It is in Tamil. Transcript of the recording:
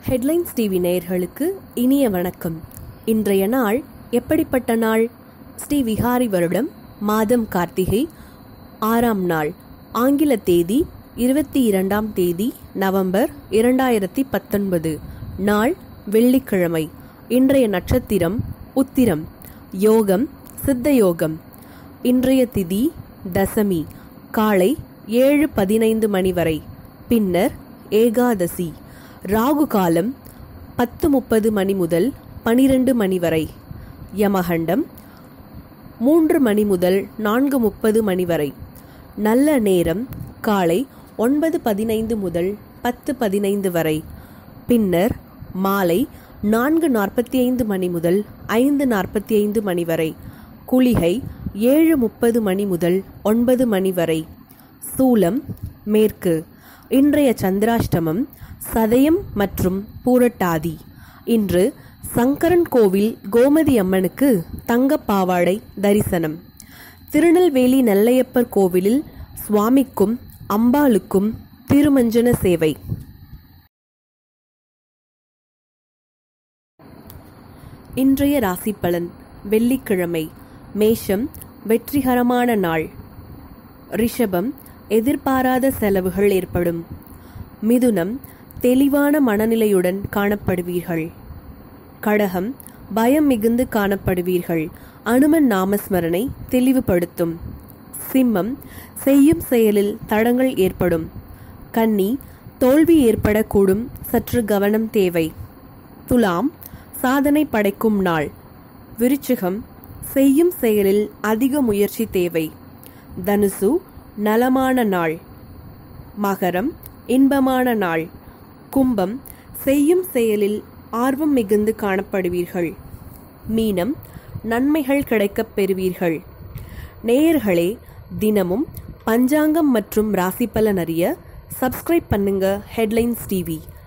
ஹெட்லைன்ஸ் டிவி நேயர்களுக்கு இனிய வணக்கம் இன்றைய நாள் எப்படிப்பட்ட நாள் ஸ்ரீ விகாரி வருடம் மாதம் கார்த்திகை ஆறாம் நாள் ஆங்கில தேதி இருபத்தி இரண்டாம் தேதி நவம்பர் இரண்டாயிரத்தி பத்தொன்பது நாள் வெள்ளிக்கிழமை இன்றைய நட்சத்திரம் உத்திரம் யோகம் சித்த யோகம் இன்றைய திதி தசமி காலை ஏழு பதினைந்து மணி வரை பின்னர் ஏகாதசி ராகு காலம் பத்து முப்பது மணி முதல் பனிரெண்டு மணி வரை யமகண்டம் மூன்று மணி முதல் நான்கு முப்பது மணி வரை நல்ல நேரம் காலை ஒன்பது பதினைந்து முதல் பத்து பதினைந்து வரை பின்னர் மாலை நான்கு நாற்பத்தி ஐந்து மணி முதல் ஐந்து நாற்பத்தி ஐந்து மணி வரை குளிகை ஏழு முப்பது மணி முதல் ஒன்பது மணி வரை சூலம் மேற்கு இன்றைய சந்திராஷ்டமம் சதயம் மற்றும் பூரட்டாதி இன்று சங்கரன் கோவில் கோமதி அம்மனுக்கு தங்கப் பாவாடை தரிசனம் திருநெல்வேலி நெல்லையப்பர் கோவிலில் சுவாமிக்கும் அம்பாளுக்கும் திருமஞ்சன சேவை இன்றைய ராசி பலன் வெள்ளிக்கிழமை மேஷம் வெற்றிகரமான நாள் ரிஷபம் எதிர்பாராத செலவுகள் ஏற்படும் மிதுனம் தெளிவான மனநிலையுடன் காணப்படுவீர்கள் கடகம் பயம் மிகுந்து காணப்படுவீர்கள் அனுமன் நாமஸ்மரணை தெளிவுபடுத்தும் சிம்மம் செய்யும் செயலில் தடங்கள் ஏற்படும் கன்னி தோல்வி ஏற்படக்கூடும் சற்று கவனம் தேவை துலாம் சாதனை படைக்கும் நாள் விருச்சிகம் செய்யும் செயலில் அதிக முயற்சி தேவை தனுசு நலமான நாள் மகரம் இன்பமான நாள் கும்பம் செய்யும் செயலில் ஆர்வம் மிகுந்து காணப்படுவீர்கள் மீனம் நன்மைகள் கிடைக்கப் பெறுவீர்கள் நேயர்களே தினமும் பஞ்சாங்கம் மற்றும் ராசி பலன் அறிய சப்ஸ்கிரைப் பண்ணுங்க ஹெட்லைன்ஸ் டிவி